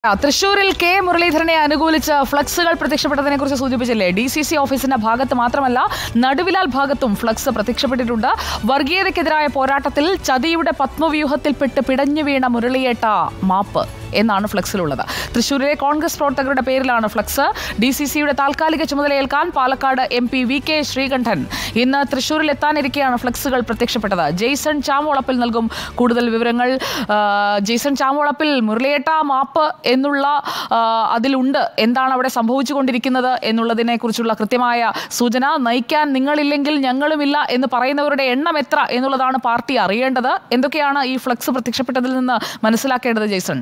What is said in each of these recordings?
ആ, തൃശൂരിൽ കെ മുരളീധരനെ അനുകൂലിച്ച് ഫ്ലക്സുകൾ പ്രത്യക്ഷപ്പെട്ടതിനെ കുറിച്ച് സൂചിപ്പിച്ചില്ലേ ഡി സി സി ഓഫീസിന്റെ ഭാഗത്ത് മാത്രമല്ല നടുവിലാൽ ഭാഗത്തും ഫ്ലക്സ് പ്രത്യക്ഷപ്പെട്ടിട്ടുണ്ട് വർഗീയതയ്ക്കെതിരായ പോരാട്ടത്തിൽ ചതിയുടെ പത്മവ്യൂഹത്തിൽപ്പെട്ട് പിടഞ്ഞു വീണ മുരളിയേട്ട മാപ്പ് എന്നാണ് ഫ്ലക്സിലുള്ളത് തൃശൂരിലെ കോൺഗ്രസ് പ്രവർത്തകരുടെ പേരിലാണ് ഫ്ലക്സ് ഡി സി സിയുടെ താൽക്കാലിക ചുമതലയേൽക്കാൻ Palakkad M P V K Sreekandan ഇന്ന് തൃശൂരിൽ എത്താനിരിക്കെയാണ് ഫ്ലക്സുകൾ പ്രത്യക്ഷപ്പെട്ടത് ജെയ്സൺ ചാമോളപ്പിൽ നൽകും കൂടുതൽ വിവരങ്ങൾ ആ, ജെയ്സൺ ചാമോളപ്പിൽ മുരളിയേട്ട മാപ്പ് എന്നുള്ള ആ, അതിലുണ്ട് എന്താണ് അവിടെ സംഭവിച്ചുകൊണ്ടിരിക്കുന്നത് എന്നുള്ളതിനെ കുറിച്ചുള്ള കൃത്യമായ സൂചന നയിക്കാൻ നിങ്ങളില്ലെങ്കിൽ ഞങ്ങളുമില്ല എന്ന് പറയുന്നവരുടെ എണ്ണം എത്ര എന്നുള്ളതാണ് പാർട്ടി അറിയേണ്ടത് എന്തൊക്കെയാണ് ഈ ഫ്ലക്സ് പ്രത്യക്ഷപ്പെട്ടതിൽ നിന്ന് മനസ്സിലാക്കേണ്ടത് ജെയ്സൺ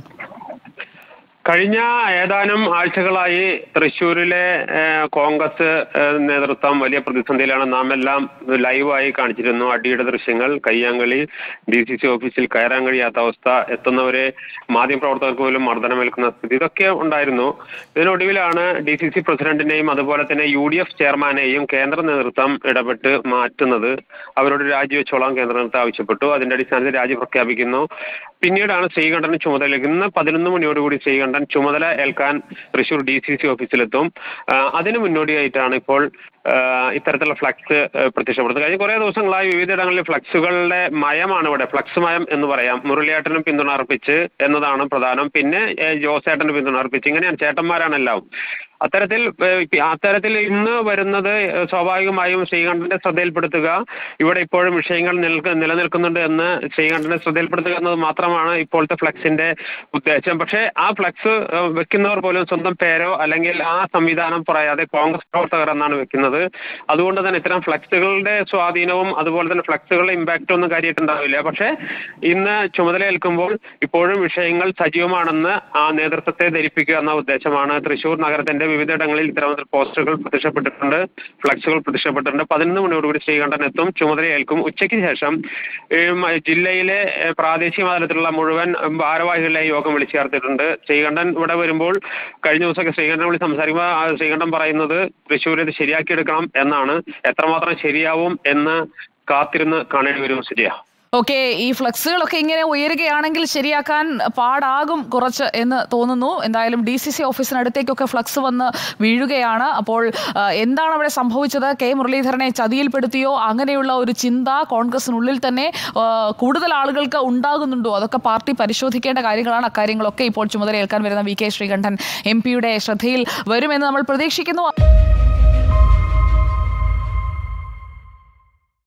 കഴിഞ്ഞ ഏതാനും ആഴ്ചകളായി തൃശ്ശൂരിലെ ഏഹ്, കോൺഗ്രസ് ഏഹ്, നേതൃത്വം വലിയ പ്രതിസന്ധിയിലാണ് നാം എല്ലാം ലൈവായി കാണിച്ചിരുന്നു അടിയുടെ ദൃശ്യങ്ങൾ കയ്യാങ്കളി ഡി സി സി ഓഫീസിൽ കയറാൻ കഴിയാത്ത അവസ്ഥ എത്തുന്നവരെ മാധ്യമപ്രവർത്തകർക്ക് പോലും മർദ്ദനമേൽക്കുന്ന സ്ഥിതി ഇതൊക്കെ ഉണ്ടായിരുന്നു ഇതിനൊടുവിലാണ് ഡി സി സി പ്രസിഡന്റിനെയും അതുപോലെ തന്നെ യു ഡി എഫ് ചെയർമാനെയും കേന്ദ്ര നേതൃത്വം ഇടപെട്ട് മാറ്റുന്നത് അവരോട് രാജിവെച്ചോളാം കേന്ദ്ര നേതൃത്വം ആവശ്യപ്പെട്ടു അതിന്റെ അടിസ്ഥാനത്തിൽ രാജി പ്രഖ്യാപിക്കുന്നു പിന്നീടാണ് ശ്രീകണ്ഠന് ചുമതല ഇന്ന് പതിനൊന്ന് മണിയോടുകൂടി ശ്രീകണ്ഠൻ ചുമതല ഏൽക്കാൻ തൃശൂർ ഡി സി സി ഓഫീസിലെത്തും ആ, അതിന് മുന്നോടിയായിട്ടാണ് ഇപ്പോൾ ആ, ഇത്തരത്തിലുള്ള ഫ്ലക്സ് ആ, പ്രത്യക്ഷപ്പെടുന്നത് കഴിഞ്ഞ കുറേ ദിവസങ്ങളായി വിവിധയിടങ്ങളിൽ ഫ്ലക്സുകളുടെ മയമാണ് ഇവിടെ ഫ്ലക്സ് മയം എന്ന് പറയാം മുരളിയേട്ടനും പിന്തുണ അർപ്പിച്ച് എന്നതാണ് പ്രധാനം പിന്നെ ഏ, ജോസേട്ടന് പിന്തുണ അർപ്പിച്ച് ഇങ്ങനെയാണ് ചേട്ടന്മാരാണ് എല്ലാം അത്തരത്തിൽ ഏഹ്, ഇപ്പ- അത്തരത്തിൽ ഇന്ന് വരുന്നത് ഏഹ്, സ്വാഭാവികമായും ശ്രീകണ്ഠന്റെ ശ്രദ്ധയിൽപ്പെടുത്തുക ഇവിടെ ഇപ്പോഴും വിഷയങ്ങൾ നിൽക്ക നിലനിൽക്കുന്നുണ്ട് എന്ന് ശ്രീകണ്ഠനെ ശ്രദ്ധയിൽപ്പെടുത്തുക എന്നത് മാത്രമാണ് ഇപ്പോഴത്തെ ഫ്ലക്സിന്റെ ഉദ്ദേശം പക്ഷേ ആ ഫ്ലക്സ് ഏഹ്, വെക്കുന്നവർ പോലും സ്വന്തം പേരോ അല്ലെങ്കിൽ ആ സംവിധാനം പറയാതെ കോൺഗ്രസ് പ്രവർത്തകർ എന്നാണ് വെക്കുന്നത് അതുകൊണ്ട് തന്നെ ഇത്തരം ഫ്ലക്സുകളുടെ സ്വാധീനവും അതുപോലെ തന്നെ ഫ്ലക്സുകളുടെ ഇമ്പാക്റ്റും ഒന്നും കാര്യമായിട്ടുണ്ടാവില്ല പക്ഷേ ഇന്ന് ചുമതലയേൽക്കുമ്പോൾ ഇപ്പോഴും വിഷയങ്ങൾ സജീവമാണെന്ന് ആ നേതൃത്വത്തെ ധരിപ്പിക്കുക എന്ന ഉദ്ദേശമാണ് തൃശൂർ നഗരത്തിന്റെ വിവിധയിടങ്ങളിൽ ഇത്തരം പോസ്റ്ററുകൾ പ്രത്യക്ഷപ്പെട്ടിട്ടുണ്ട് ഫ്ലക്സുകൾ പ്രത്യക്ഷപ്പെട്ടിട്ടുണ്ട് പതിനൊന്ന് മണിയോടുകൂടി ശ്രീകണ്ഠൻ എത്തും ചുമതലയേൽക്കും ഉച്ചയ്ക്ക് ശേഷം ഈ മ- ജില്ലയിലെ ഏഹ്, പ്രാദേശിക തലത്തിലുള്ള മുഴുവൻ ഭാരവാഹികളെ യോഗം വിളിച്ചു ചേർത്തിട്ടുണ്ട് ശ്രീകണ്ഠൻ ഇവിടെ വരുമ്പോൾ കഴിഞ്ഞ ദിവസമൊക്കെ ശ്രീകണ്ഠൻ വിളി സംസാരിക്കുമ്പോൾ ആ ശ്രീകണ്ഠൻ പറയുന്നത് തൃശ്ശൂർ ഇത് ശരിയാക്കിയെടുക്കണം എന്നാണ് എത്രമാത്രം ശരിയാവും എന്ന് കാത്തിരുന്ന് കാണേണ്ടി വരും സുജയ ഓക്കെ ഈ ഫ്ലക്സുകളൊക്കെ ഇങ്ങനെ ഉയരുകയാണെങ്കിൽ ശരിയാക്കാൻ പാടാകും കുറച്ച് എന്ന് തോന്നുന്നു എന്തായാലും ഡി സി സി ഓഫീസിനടുത്തേക്കൊക്കെ ഫ്ലക്സ് വന്ന് വീഴുകയാണ് അപ്പോൾ ആ, എന്താണ് അവിടെ സംഭവിച്ചത് കെ മുരളീധരനെ ചതിയിൽപ്പെടുത്തിയോ അങ്ങനെയുള്ള ഒരു ചിന്ത കോൺഗ്രസിനുള്ളിൽ തന്നെ ആ, കൂടുതൽ ആളുകൾക്ക് ഉണ്ടാകുന്നുണ്ടോ അതൊക്കെ പാർട്ടി പരിശോധിക്കേണ്ട കാര്യങ്ങളാണ് അക്കാര്യങ്ങളൊക്കെ ഇപ്പോൾ ചുമതലയേൽക്കാൻ വരുന്ന വി കെ ശ്രീകണ്ഠൻ എം പിയുടെ ശ്രദ്ധയിൽ വരുമെന്ന് നമ്മൾ പ്രതീക്ഷിക്കുന്നു